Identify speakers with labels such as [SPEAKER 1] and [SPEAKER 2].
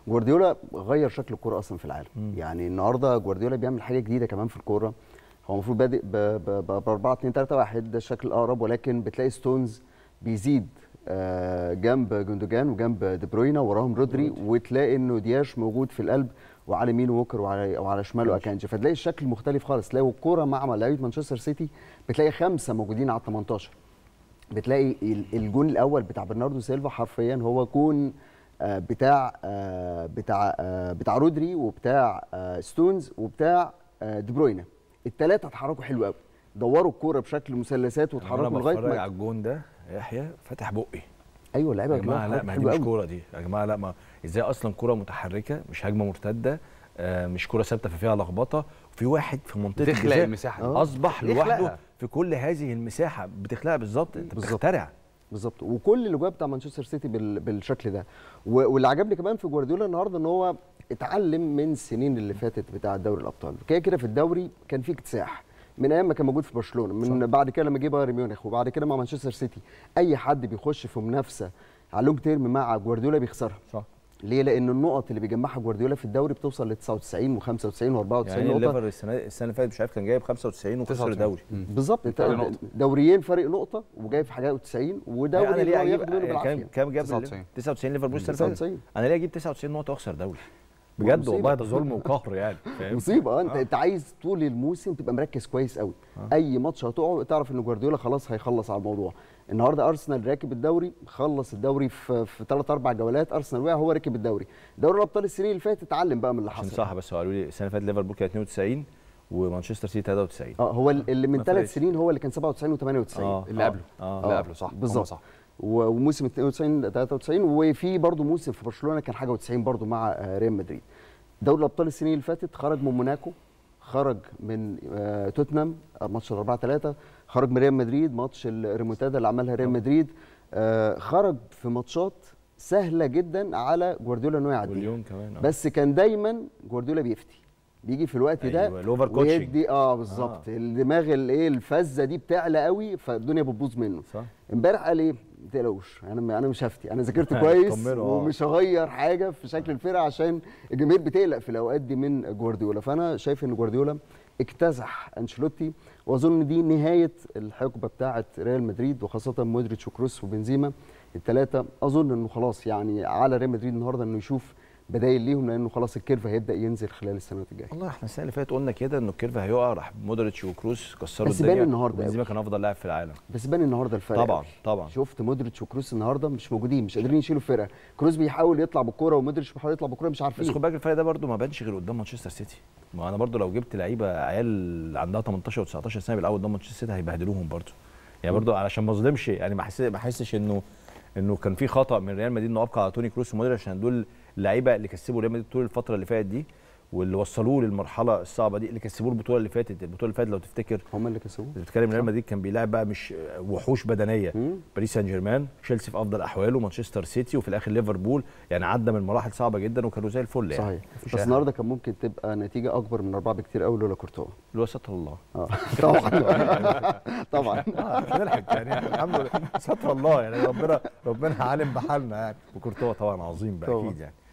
[SPEAKER 1] جوارديولا غير شكل الكوره اصلا في العالم م. يعني النهارده جوارديولا بيعمل حاجه جديده كمان في الكوره هو المفروض بادئ ب 4 2 3 1 ده الشكل الاقرب ولكن بتلاقي ستونز بيزيد جنب جندوجان وجنب دي بروينا وراهم رودري وتلاقي انه دياش موجود في القلب وعلى يمينه ووكر وعلى وعلى شماله اكانجي فتلاقي الشكل مختلف خالص تلاقي الكوره مع لعيبه مانشستر سيتي بتلاقي خمسه موجودين على ال 18 بتلاقي الجون الاول بتاع برناردو سيلفا حرفيا هو جون بتاع بتاع بتاع رودري وبتاع ستونز وبتاع دي بروينا الثلاثه اتحركوا حلو قوي دوروا الكوره بشكل مثلثات واتحركوا
[SPEAKER 2] لغايه ما على الجون ده يحيى فاتح بقي
[SPEAKER 1] ايوه اللعيبه
[SPEAKER 2] يا جماعه لا ما دي مش كوره دي يا جماعه لا ما ازاي اصلا كوره متحركه مش هجمه مرتده آه مش كوره ثابته فيها لخبطه في واحد في منطقه
[SPEAKER 3] تخلق المساحه
[SPEAKER 2] دي اصبح لوحده في كل هذه المساحه بتخلقها بالظبط انت بتخترع
[SPEAKER 1] بالظبط وكل الاجواب بتاع مانشستر سيتي بالشكل ده واللي عجبني كمان في جوارديولا النهارده ان هو اتعلم من السنين اللي فاتت بتاع دوري الابطال كده كده في الدوري كان في اكتساح من ايام ما كان موجود في برشلونه من صح. بعد كده لما جه بايرن ميونخ وبعد كده مع مانشستر سيتي اي حد بيخش في منافسه على لونج تيرم مع جوارديولا بيخسرها
[SPEAKER 2] صح
[SPEAKER 1] ليه؟ لان النقط اللي بيجمعها جوارديولا في الدوري بتوصل ل 99 و95 و94
[SPEAKER 2] يعني
[SPEAKER 1] نقطه
[SPEAKER 2] الليفر السنه السنه اللي فاتت مش عارف كان جايب 95 وخسر الدوري
[SPEAKER 1] بالظبط انت دوريين فرق نقطه وجايب في حاجه 90 ودوري
[SPEAKER 2] انا ليه اجيب
[SPEAKER 1] بالعافيه
[SPEAKER 2] كام جاب
[SPEAKER 3] 99
[SPEAKER 2] 99 ليفربول السنه اللي فاتت انا ليه اجيب 99 نقطه واخسر دوري بجد والله ده ظلم وقهر يعني
[SPEAKER 1] فاهم مصيبه انت آه. انت عايز طول الموسم تبقى مركز كويس قوي آه. اي ماتش هتقعه تعرف ان جوارديولا خلاص هيخلص على الموضوع النهارده ارسنال راكب الدوري خلص الدوري في في ثلاث اربع جولات ارسنال وقع هو راكب الدوري دوري الابطال السنين اللي فاتت اتعلم بقى من اللي حصل
[SPEAKER 2] صح بس هو قالوا لي السنه اللي فاتت ليفربول كان 92 ومانشستر سيتي 93
[SPEAKER 1] اه هو اللي من ثلاث سنين هو اللي كان 97 و98
[SPEAKER 3] آه. اللي قبله
[SPEAKER 2] آه.
[SPEAKER 3] اللي قبله صح
[SPEAKER 1] بالظبط صح وموسم 92 93 وفي برضه موسم في برشلونه كان حاجه و90 برضه مع ريال مدريد دوري الابطال السنين اللي فاتت خرج من موناكو خرج من آه توتنهام ماتش 4 3 خرج من ريال مدريد ماتش الريمونتادا اللي عملها ريال مدريد آه خرج في ماتشات سهله جدا على جوارديولا انه يعدي
[SPEAKER 2] واليوم كمان
[SPEAKER 1] بس كان دايما جوارديولا بيفتي بيجي في الوقت ده
[SPEAKER 2] أيوة الاوفر كوتشنج
[SPEAKER 1] ويدي اه بالظبط آه. الدماغ الايه الفزه دي بتعلى قوي فالدنيا بتبوظ منه
[SPEAKER 2] صح
[SPEAKER 1] امبارح قال ايه ما تقلقوش انا انا مش هفتي انا ذاكرت كويس ومش هغير حاجه في شكل الفرقه عشان الجماهير بتقلق في الاوقات دي من جوارديولا فانا شايف ان جوارديولا اكتسح انشيلوتي واظن دي نهايه الحقبه بتاعه ريال مدريد وخاصه مودريتش وكروس وبنزيما الثلاثه اظن انه خلاص يعني على ريال مدريد النهارده انه يشوف بدايل ليهم لانه خلاص الكيرف هيبدا ينزل خلال السنوات الجايه
[SPEAKER 2] والله احنا السنه اللي فاتت قلنا كده انه الكيرف هيقع راح مودريتش وكروس كسروا
[SPEAKER 1] بس بان النهارده
[SPEAKER 2] بنزيما كان افضل لاعب في العالم
[SPEAKER 1] بس بان النهارده الفرق
[SPEAKER 2] طبعا طبعا
[SPEAKER 1] شفت مودريتش وكروس النهارده مش موجودين مش قادرين يشيلوا الفرقه كروس بيحاول يطلع بالكوره ومودريتش بيحاول يطلع بالكوره مش عارفين
[SPEAKER 2] بس خد بالك الفرق ده برده ما بانش غير قدام مانشستر سيتي ما انا برده لو جبت لعيبه عيال عندها 18 و19 سنه بيلعبوا قدام مانشستر سيتي هيبهدلوهم برده يعني برده علشان ما اظلمش يعني ما احسش انه انه كان في خطا من ريال مدريد انه ابقى على توني كروس ومودريتش عشان دول اللعيبه اللي كسبوا ريال مدريد طول الفتره اللي فاتت دي واللي وصلوه للمرحله الصعبه دي اللي كسبوه البطوله اللي فاتت البطوله اللي فاتت لو تفتكر
[SPEAKER 1] هم اللي كسبوه
[SPEAKER 2] بتتكلم ريال مدريد كان بيلاعب بقى مش وحوش بدنيه
[SPEAKER 1] مم.
[SPEAKER 2] باريس سان جيرمان تشيلسي في افضل احواله مانشستر سيتي وفي الاخر ليفربول يعني عدى من مراحل صعبه جدا وكانوا زي الفل يعني
[SPEAKER 1] صحيح بس النهارده كان ممكن تبقى نتيجه اكبر من اربعه بكتير قوي لولا كورتوا
[SPEAKER 2] لولا ستر الله
[SPEAKER 1] اه طبعا طبعا
[SPEAKER 2] نضحك يعني الحمد لله ستر الله يعني ربنا ربنا عالم بحالنا يعني وكورتوا طبعا عظيم بقى اكيد يعني